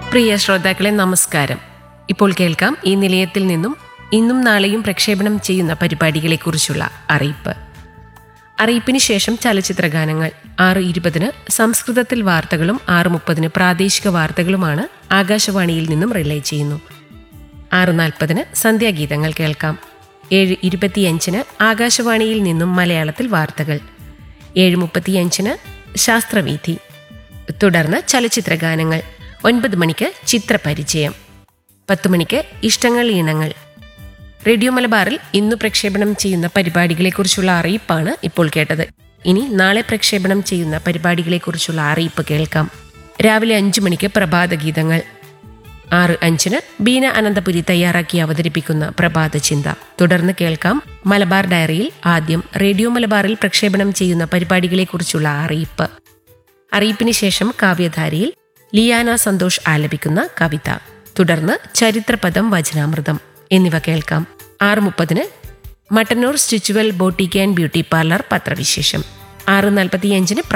പ്രിയ ശ്രോതാക്കളെ നമസ്കാരം ഇപ്പോൾ കേൾക്കാം ഈ നിലയത്തിൽ നിന്നും ഇന്നും നാളെയും പ്രക്ഷേപണം ചെയ്യുന്ന പരിപാടികളെക്കുറിച്ചുള്ള അറിയിപ്പ് അറിയിപ്പിന് ശേഷം ചലച്ചിത്ര ഗാനങ്ങൾ ആറ് ഇരുപതിന് സംസ്കൃതത്തിൽ വാർത്തകളും ആറ് മുപ്പതിന് പ്രാദേശിക വാർത്തകളുമാണ് ആകാശവാണിയിൽ നിന്നും റിലേ ചെയ്യുന്നു ആറ് നാൽപ്പതിന് സന്ധ്യാഗീതങ്ങൾ കേൾക്കാം ഏഴ് ഇരുപത്തിയഞ്ചിന് ആകാശവാണിയിൽ നിന്നും മലയാളത്തിൽ വാർത്തകൾ ഏഴ് മുപ്പത്തിയഞ്ചിന് ശാസ്ത്രവീഥി തുടർന്ന് ചലച്ചിത്ര ഗാനങ്ങൾ ഒൻപത് മണിക്ക് ചിത്രപരിചയം പത്ത് മണിക്ക് ഇഷ്ടങ്ങൾ ഈണങ്ങൾ റേഡിയോ മലബാറിൽ ഇന്ന് പ്രക്ഷേപണം ചെയ്യുന്ന പരിപാടികളെക്കുറിച്ചുള്ള അറിയിപ്പാണ് ഇപ്പോൾ കേട്ടത് ഇനി നാളെ പ്രക്ഷേപണം ചെയ്യുന്ന പരിപാടികളെക്കുറിച്ചുള്ള അറിയിപ്പ് കേൾക്കാം രാവിലെ അഞ്ചു മണിക്ക് പ്രഭാത ഗീതങ്ങൾ ആറ് അഞ്ചിന് ബീന അനന്തപുരി തയ്യാറാക്കി അവതരിപ്പിക്കുന്ന പ്രഭാത ചിന്ത തുടർന്ന് കേൾക്കാം മലബാർ ഡയറിയിൽ ആദ്യം റേഡിയോ മലബാറിൽ പ്രക്ഷേപണം ചെയ്യുന്ന പരിപാടികളെക്കുറിച്ചുള്ള അറിയിപ്പ് അറിയിപ്പിന് ശേഷം കാവ്യധാരയിൽ ലിയാന സന്തോഷ് ആലപിക്കുന്ന കവിത തുടർന്ന് ചരിത്രപദം വചനാമൃതം എന്നിവ കേൾക്കാം ആറ് മുപ്പതിന് മട്ടന്നൂർ സ്റ്റിച്ചുവൽ ബോട്ടിക് ആൻഡ് ബ്യൂട്ടി പാർലർ പത്രവിശേഷം ആറ് നാൽപ്പത്തിയഞ്ചിന്